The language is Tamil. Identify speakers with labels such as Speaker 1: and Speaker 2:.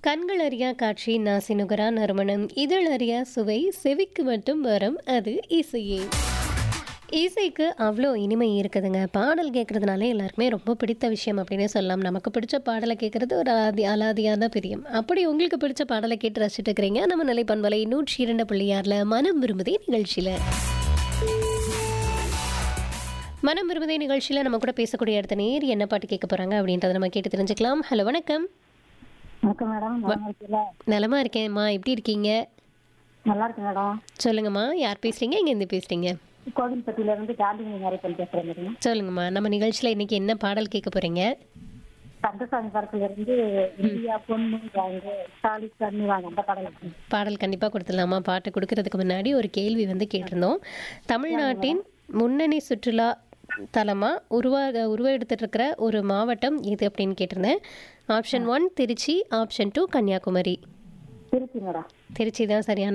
Speaker 1: கண்கள் அறியா காட்சி நாசினுகரா நறுமணம் இதழ் அறியா சுவை செவிக்கு மட்டும் வரும் அது இசையே இசைக்கு அவ்வளோ இனிமை இருக்குதுங்க பாடல் கேட்குறதுனாலே எல்லாருக்குமே ரொம்ப பிடித்த விஷயம் அப்படின்னே சொல்லலாம் நமக்கு பிடிச்ச பாடலை கேட்குறது ஒரு ஆதி அலாதியான பிரியம் அப்படி உங்களுக்கு பிடிச்ச பாடலை கேட்டு ரசிச்சுட்டு இருக்கிறீங்க நம்ம நிலை பண்பலை நூற்றி இரண்டு புள்ளியாரில் மனம் விரும்புதே நிகழ்ச்சியில் மனம் விரும்புதே நிகழ்ச்சியில் நம்ம கூட பேசக்கூடிய அடுத்த நேர் என்ன பாட்டு கேட்க போகிறாங்க அப்படின்றத நம்ம கேட்டு தெரிஞ்சுக்கலாம் ஹலோ வணக்கம்
Speaker 2: வணக்கம் மேடம் நல்லா இருக்கீங்களா
Speaker 1: நலமா இருக்கேன்மா எப்படி இருக்கீங்க
Speaker 2: நல்லா இருக்கு மேடம்
Speaker 1: சொல்லுங்கம்மா யார் பேசுறீங்க எங்கேருந்து பேசுறீங்க
Speaker 2: கோவில்பட்டியில இருந்து காந்திமதி நிறைய பேசுறேன் மேடம்
Speaker 1: சொல்லுங்கம்மா நம்ம நிகழ்ச்சியில் இன்னைக்கு என்ன பாடல் கேட்க போறீங்க
Speaker 2: கந்தசாமி படத்துல இருந்து இந்தியா பொண்ணு வாங்க சாலி கண்ணு வாங்க அந்த படம் இருக்கு
Speaker 1: பாடல் கண்டிப்பாக கொடுத்துடலாமா பாட்டு கொடுக்கறதுக்கு முன்னாடி ஒரு கேள்வி வந்து கேட்டிருந்தோம் தமிழ்நாட்டின் முன்னணி சுற்றுலா தலமாக உருவாக உருவெடுத்துட்டு இருக்கிற ஒரு மாவட்டம் இது அப்படின்னு கேட்டிருந்தேன் option one Trichy option two Kanyakumari
Speaker 2: Trichy madam
Speaker 1: Trichy தான் சரியான